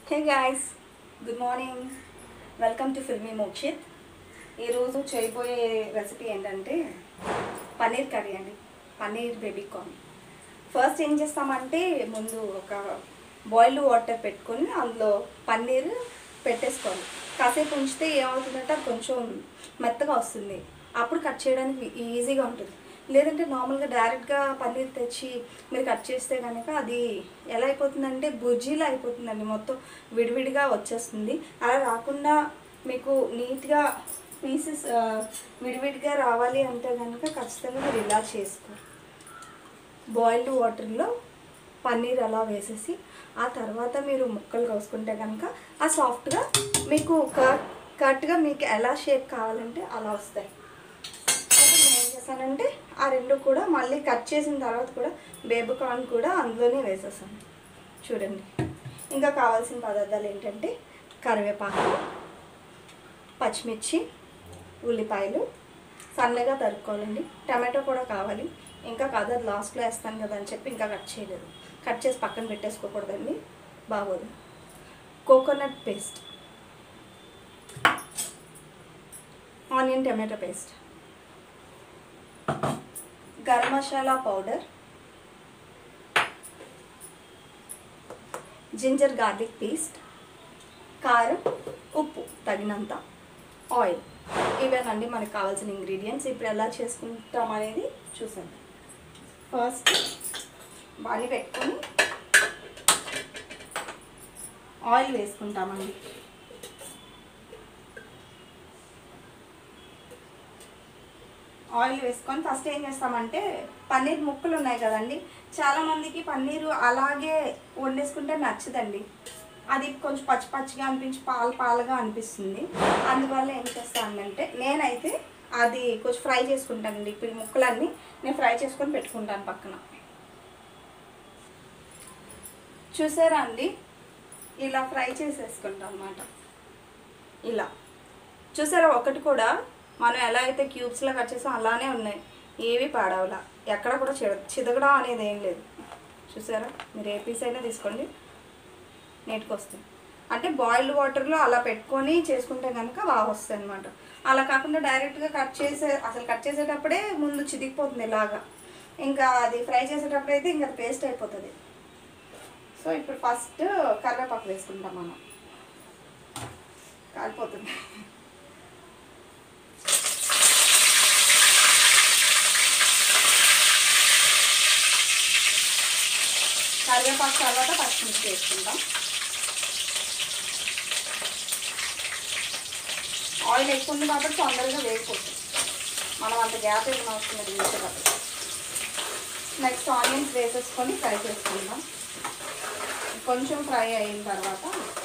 Hey guys good morning welcome to filmy Mokshith ఈరోజు చేయబోయే recipe ఏంటంటే పన్నీర్ కర్రీ అండి పన్నీర్ బేబీ కార్న్ ఫస్ట్ ఏం చేస్తామంటే ముందు ఒక బాయిల్డ్ వాటర్ పెట్టుకొని అందులో పన్నీర్ పెట్టేసుకోవాలి కాసేపు ఉంచితే ఏమవుతుందంటే అది కొంచెం మెత్తగా వస్తుంది అప్పుడు కట్ చేయడానికి ఈజీగా ఉంటుంది లేదంటే నార్మల్గా డైరెక్ట్గా పన్నీర్ తెచ్చి మీరు కట్ చేస్తే కనుక అది ఎలా అయిపోతుందంటే బుజ్జీలా అయిపోతుందండి మొత్తం విడివిడిగా వచ్చేస్తుంది అలా రాకుండా మీకు నీట్గా పీసెస్ విడివిడిగా రావాలి అంటే కనుక ఖచ్చితంగా మీరు ఇలా చేసుకో బాయిల్డ్ వాటర్లో పన్నీర్ అలా వేసేసి ఆ తర్వాత మీరు ముక్కలు కోసుకుంటే కనుక ఆ సాఫ్ట్గా మీకు కట్ కరెక్ట్గా మీకు ఎలా షేప్ కావాలంటే అలా వస్తాయి అయితే నేను ఏం చేశానంటే ఆ రెండు కూడా మళ్ళీ కట్ చేసిన తర్వాత కూడా బేబీ కార్న్ కూడా అందులోనే వేసేసాను చూడండి ఇంకా కావాల్సిన పదార్థాలు ఏంటంటే కరివేపాకు పచ్చిమిర్చి ఉల్లిపాయలు సన్నగా తరుక్కోవాలండి టమాటో కూడా కావాలి ఇంకా కాదు అది లాస్ట్లో వేస్తాను కదా అని చెప్పి ఇంకా కట్ చేయలేదు కట్ చేసి పక్కన పెట్టేసుకోకూడదండి బాగోదు coconut paste onion tomato paste garam masala powder ginger garlic paste కారం ఉప్పు తగినంత ఆయిల్ ఇవేనండి మనకు కావాల్సిన ఇంగ్రీడియంట్స్ ఇప్పుడు ఎలా చేసుకుంటాం అనేది చూసాం ఫస్ట్ బాగా పెట్టుకొని ఆయిల్ వేసుకుంటామండి ఆయిల్ వేసుకొని ఫస్ట్ ఏం చేస్తామంటే పన్నీర్ ముక్కలు ఉన్నాయి కదండి చాలామందికి పన్నీరు అలాగే వండేసుకుంటే నచ్చదండి అది కొంచెం పచ్చి పచ్చిగా అనిపించి పాలు పాలుగా అనిపిస్తుంది అందువల్ల ఏం చేస్తానంటే నేనైతే అది కొంచెం ఫ్రై చేసుకుంటానండి ఇప్పుడు ఈ ముక్కలన్నీ నేను ఫ్రై చేసుకొని పెట్టుకుంటాను పక్కన చూసారా అండి ఇలా ఫ్రై చేసేసుకుంటాం అన్నమాట ఇలా చూసారా ఒకటి కూడా మనం ఎలా అయితే క్యూబ్స్లో కట్ చేసాం అలానే ఉన్నాయి ఏవి పాడవలా ఎక్కడ కూడా చిద చిదగడం అనేది ఏం లేదు చూసారా మీరు ఏ పీస్ అయినా తీసుకోండి నీట్గా వస్తాయి అంటే బాయిల్డ్ వాటర్లో అలా పెట్టుకొని చేసుకుంటే కనుక బాగా వస్తాయి అనమాట అలా కాకుండా డైరెక్ట్గా కట్ చేసే అసలు కట్ చేసేటప్పుడే ముందు చిదిగిపోతుంది ఇలాగా ఇంకా అది ఫ్రై చేసేటప్పుడు అయితే ఇంకా పేస్ట్ అయిపోతుంది సో ఇప్పుడు ఫస్ట్ కరివేపాకు వేసుకుంటాం మనం కాలిపోతుంది కరివేపాకు తర్వాత పచ్చిమిర్చి వేసుకుంటాం ఆయిల్ ఎక్కువ ఉంది కాబట్టి తొందరగా వేగిపోతుంది మనం అంత గ్యాప్ ఏం అవసరం లేదు వేసేటప్పుడు నెక్స్ట్ ఆనియన్స్ వేసేసుకొని ఫ్రై చేసుకుందాం కొంచెం ఫ్రై అయిన తర్వాత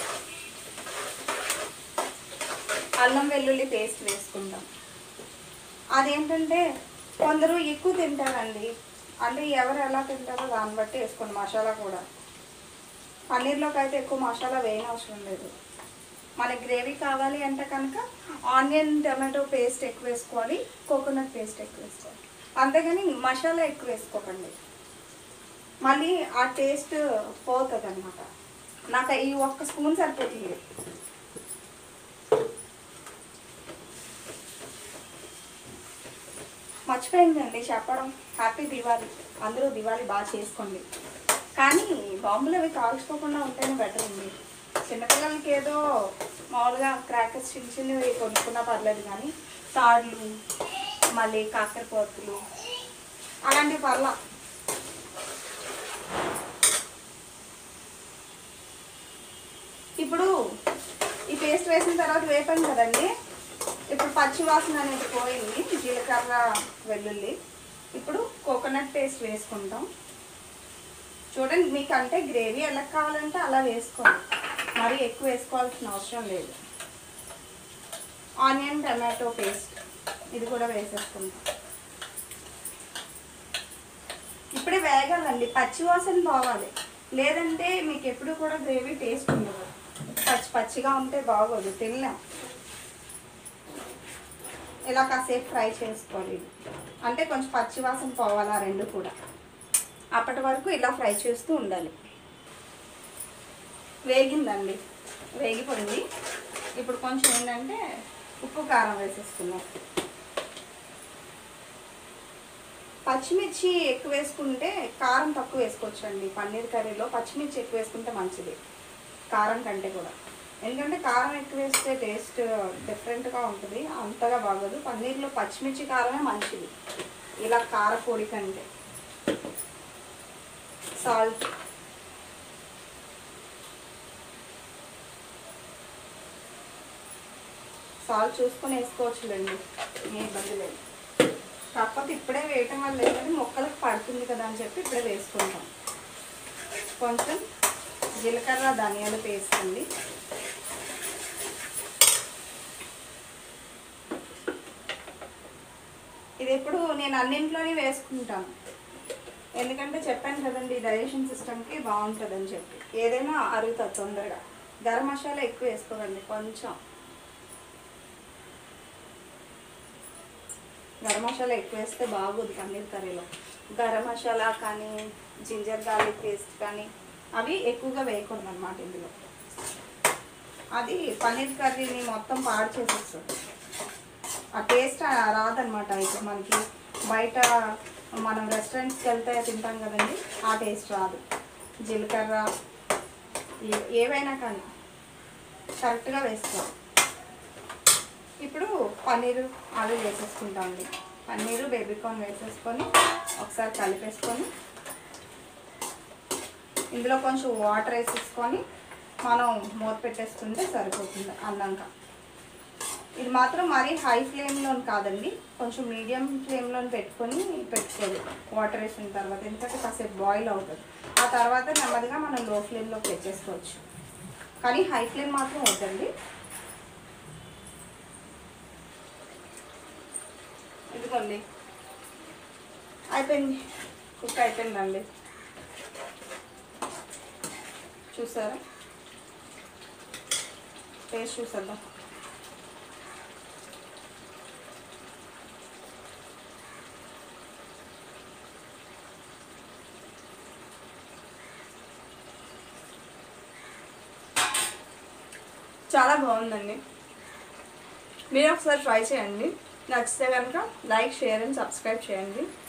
అల్లం వెల్లుల్లి పేస్ట్ వేసుకుందాం అదేంటంటే కొందరు ఎక్కువ తింటారండి అంటే ఎవరు ఎలా తింటారో దాన్ని బట్టి వేసుకోండి మసాలా కూడా పన్నీర్లోకి అయితే ఎక్కువ మసాలా వేయని అవసరం లేదు మనకి గ్రేవీ కావాలి అంటే కనుక ఆనియన్ టమాటో పేస్ట్ ఎక్కువ వేసుకోవాలి కోకోనట్ పేస్ట్ ఎక్కువ వేసుకోవాలి అంతేగాని మసాలా ఎక్కువ వేసుకోకండి మళ్ళీ ఆ టేస్ట్ పోతుంది అనమాట నాకు ఈ ఒక్క స్పూన్ సరిపోతుంది మర్చిపోయిందండి చెప్పడం హ్యాపీ దివాళీ అందరూ దివాళీ బాగా చేసుకోండి కానీ బాంబులు అవి కాల్చుకోకుండా ఉంటేనే బెటర్ ఉంది చిన్నపిల్లలకి ఏదో మామూలుగా క్రాకర్స్ చిన్న చిన్నవి కొనుక్కున్నా పర్లేదు కానీ తాళ్ళు మళ్ళీ కాకరపోతులు అలాంటివి పర్లా ఇప్పుడు ఈ పేస్ట్ వేసిన తర్వాత వేపాను కదండి ఇప్పుడు పచ్చి వాసన అనేది పోయింది జీలకర్ర వెల్లుల్లి ఇప్పుడు కోకోనట్ పేస్ట్ వేసుకుంటాం చూడండి మీకు అంటే గ్రేవీ ఎలా కావాలంటే అలా వేసుకోండి మరి ఎక్కువ వేసుకోవాల్సిన అవసరం లేదు ఆనియన్ టమాటో పేస్ట్ ఇది కూడా వేసేసుకుంటాం ఇప్పుడే వేగాలండి పచ్చి వాసన పోవాలి లేదంటే మీకు ఎప్పుడు కూడా గ్రేవీ టేస్ట్ ఉండదు పచ్చి పచ్చిగా ఉంటే బాగోదు తినలేం ఇలా కాసేపు ఫ్రై చేసుకోవాలి ఇది. అంటే కొంచెం పచ్చి వాసన పోవాలి ఆ రెండు కూడా అప్పటి వరకు ఇలా ఫ్రై చేస్తూ ఉండాలి వేగిందండి వేగిపోయింది ఇప్పుడు కొంచెం ఏంటంటే ఉప్పు కారం వేసేస్తున్నాం పచ్చిమిర్చి ఎక్కువ వేసుకుంటే కారం తక్కువ వేసుకోవచ్చు అండి పన్నీర్ కర్రీలో పచ్చిమిర్చి ఎక్కువ వేసుకుంటే మంచిది కారం కంటే కూడా ఎందుకంటే కారం ఎక్కువ వేస్తే టేస్ట్ డిఫరెంట్గా ఉంటుంది అంతగా బాగోదు పన్నీర్లో పచ్చిమిర్చి కారమే మంచిది ఇలా కారపొడి కంటే సాల్ట్ సాల్ట్ చూసుకొని వేసుకోవచ్చులేండి ఏ ఇబ్బంది లేదు కాకపోతే ఇప్పుడే వేయటం వల్ల ఏంటంటే మొక్కలకు పడుతుంది కదా అని చెప్పి ఇప్పుడే వేసుకుంటాం కొంచెం జీలకర్ర ధనియాలు పేస్ట్ అండి ఇది ఎప్పుడు నేను అన్నింట్లోనే వేసుకుంటాను ఎందుకంటే చెప్పాను కదండి డైజెషన్ సిస్టమ్కి బాగుంటుంది అని చెప్పి ఏదైనా అరుగుతుంది తొందరగా గరం మసాలా ఎక్కువ వేసుకోకండి కొంచెం గరం మసాలా ఎక్కువ వేస్తే బాగోదు పన్నీర్ కర్రీలో గరం మసాలా కానీ జింజర్ గార్లిక్ పేస్ట్ కానీ అవి ఎక్కువగా వేయకూడదు అనమాట ఇందులో అది పన్నీర్ కర్రీని మొత్తం పాడు చేసేస్తుంది ఆ టేస్ట్ రాదనమాట ఇప్పుడు మనకి బయట మనం రెస్టారెంట్స్కి వెళ్తే తింటాం కదండి ఆ టేస్ట్ రాదు జీలకర్ర ఏ- ఏవైనా కానీ కరెక్ట్గా వేసుకోవాలి ఇప్పుడు పన్నీరు ఆలు వేసేసుకుంటామండి పన్నీరు బేబీకార్న్ వేసేసుకొని ఒకసారి కలిపేసుకొని ఇందులో కొంచెం వాటర్ వేసేసుకొని మనం మూత పెట్టేసుకుంటే సరిపోతుంది అన్నాక ఇది మాత్రం మరీ హై ఫ్లేమ్లో కాదండి కొంచెం మీడియం ఫ్లేమ్లో పెట్టుకొని పెట్టుకోవాలి వాటర్ వేసిన తర్వాత ఎందుకంటే కాసేపు బాయిల్ అవుతుంది ఆ తర్వాత నెమ్మదిగా మనం లో ఫ్లేమ్లో పెట్టేసుకోవచ్చు కానీ హై ఫ్లేమ్ మాత్రం వద్దండి ఇదిగోండి అయిపోయింది కుక్ అయిపోయిందండి చూసారా టేస్ట్ చూసేద్దాం చాలా బాగుందండి మీరు ఒకసారి ట్రై చేయండి నచ్చితే కనుక లైక్ షేర్ అండ్ సబ్స్క్రైబ్ చేయండి